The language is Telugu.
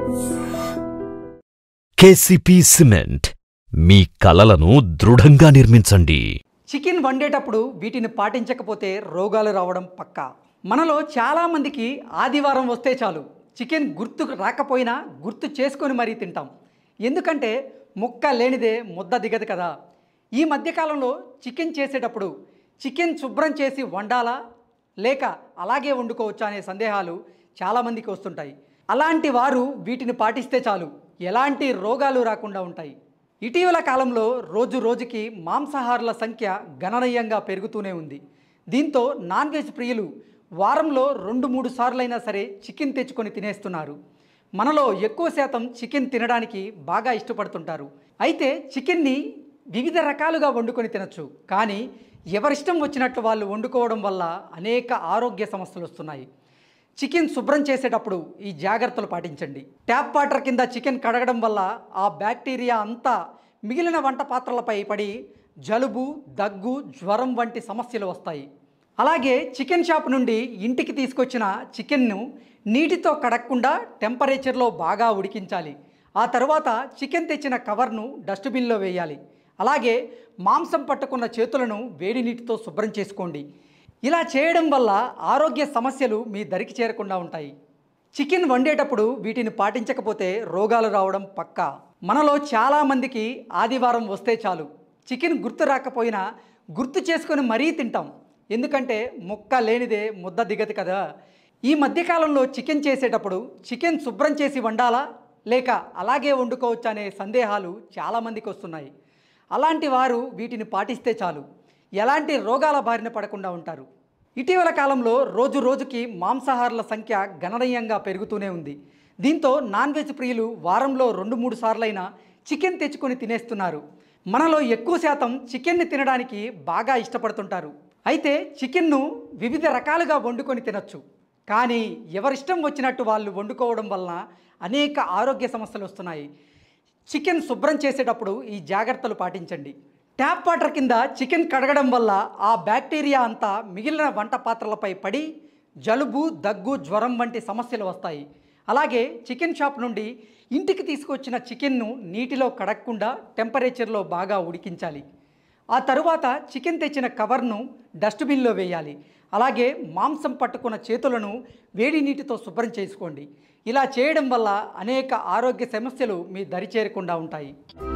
కేసీపీ సిమెంట్ మీ కలలను దృఢంగా నిర్మించండి చికెన్ వండేటప్పుడు వీటిని పాటించకపోతే రోగాలు రావడం పక్కా మనలో చాలామందికి ఆదివారం వస్తే చాలు చికెన్ గుర్తు రాకపోయినా గుర్తు చేసుకొని మరీ తింటాం ఎందుకంటే ముక్క లేనిదే ముద్ద దిగదు కదా ఈ మధ్యకాలంలో చికెన్ చేసేటప్పుడు చికెన్ శుభ్రం చేసి వండాలా లేక అలాగే వండుకోవచ్చా అనే సందేహాలు చాలామందికి వస్తుంటాయి అలాంటి వారు వీటిని పాటిస్తే చాలు ఎలాంటి రోగాలు రాకుండా ఉంటాయి ఇటీవల కాలంలో రోజు రోజుకి మాంసాహారుల సంఖ్య గణనీయంగా పెరుగుతూనే ఉంది దీంతో నాన్ వెజ్ ప్రియులు వారంలో రెండు మూడు సార్లైనా సరే చికెన్ తెచ్చుకొని తినేస్తున్నారు మనలో ఎక్కువ శాతం చికెన్ తినడానికి బాగా ఇష్టపడుతుంటారు అయితే చికెన్ని వివిధ రకాలుగా వండుకొని తినచ్చు కానీ ఎవరిష్టం వచ్చినట్లు వాళ్ళు వండుకోవడం వల్ల అనేక ఆరోగ్య సమస్యలు వస్తున్నాయి చికెన్ శుభ్రం చేసేటప్పుడు ఈ జాగ్రత్తలు పాటించండి ట్యాప్ వాటర్ కింద చికెన్ కడగడం వల్ల ఆ బ్యాక్టీరియా అంతా మిగిలిన వంట పాత్రలపై పడి జలుబు దగ్గు జ్వరం వంటి సమస్యలు వస్తాయి అలాగే చికెన్ షాప్ నుండి ఇంటికి తీసుకొచ్చిన చికెన్ను నీటితో కడగకుండా టెంపరేచర్లో బాగా ఉడికించాలి ఆ తర్వాత చికెన్ తెచ్చిన కవర్ను డస్ట్బిన్లో వేయాలి అలాగే మాంసం పట్టుకున్న చేతులను వేడి నీటితో శుభ్రం చేసుకోండి ఇలా చేయడం వల్ల ఆరోగ్య సమస్యలు మీ దరికి చేరకుండా ఉంటాయి చికెన్ వండేటప్పుడు వీటిని పాటించకపోతే రోగాలు రావడం పక్కా మనలో చాలామందికి ఆదివారం వస్తే చాలు చికెన్ గుర్తు రాకపోయినా గుర్తు చేసుకొని మరీ తింటాం ఎందుకంటే ముక్క లేనిదే ముద్ద దిగదు కదా ఈ మధ్యకాలంలో చికెన్ చేసేటప్పుడు చికెన్ శుభ్రం చేసి వండాలా లేక అలాగే వండుకోవచ్చా అనే సందేహాలు చాలామందికి వస్తున్నాయి అలాంటి వారు వీటిని పాటిస్తే చాలు ఎలాంటి రోగాల బారిన పడకుండా ఉంటారు ఇటీవల కాలంలో రోజు రోజుకి మాంసాహారుల సంఖ్య గణనీయంగా పెరుగుతూనే ఉంది దీంతో నాన్ వెజ్ ప్రియులు వారంలో రెండు మూడు సార్లైనా చికెన్ తెచ్చుకొని తినేస్తున్నారు మనలో ఎక్కువ శాతం చికెన్ని తినడానికి బాగా ఇష్టపడుతుంటారు అయితే చికెన్ను వివిధ రకాలుగా వండుకొని తినచ్చు కానీ ఎవరిష్టం వచ్చినట్టు వాళ్ళు వండుకోవడం వలన అనేక ఆరోగ్య సమస్యలు వస్తున్నాయి చికెన్ శుభ్రం చేసేటప్పుడు ఈ జాగ్రత్తలు పాటించండి ట్యాప్ వాటర్ కింద చికెన్ కడగడం వల్ల ఆ బ్యాక్టీరియా అంతా మిగిలిన వంట పాత్రలపై పడి జలుబు దగ్గు జ్వరం వంటి సమస్యలు వస్తాయి అలాగే చికెన్ షాప్ నుండి ఇంటికి తీసుకొచ్చిన చికెన్ను నీటిలో కడగకుండా టెంపరేచర్లో బాగా ఉడికించాలి ఆ తరువాత చికెన్ తెచ్చిన కవర్ను డస్ట్బిన్లో వేయాలి అలాగే మాంసం పట్టుకున్న చేతులను వేడి నీటితో శుభ్రం చేసుకోండి ఇలా చేయడం వల్ల అనేక ఆరోగ్య సమస్యలు మీ దరి చేరకుండా ఉంటాయి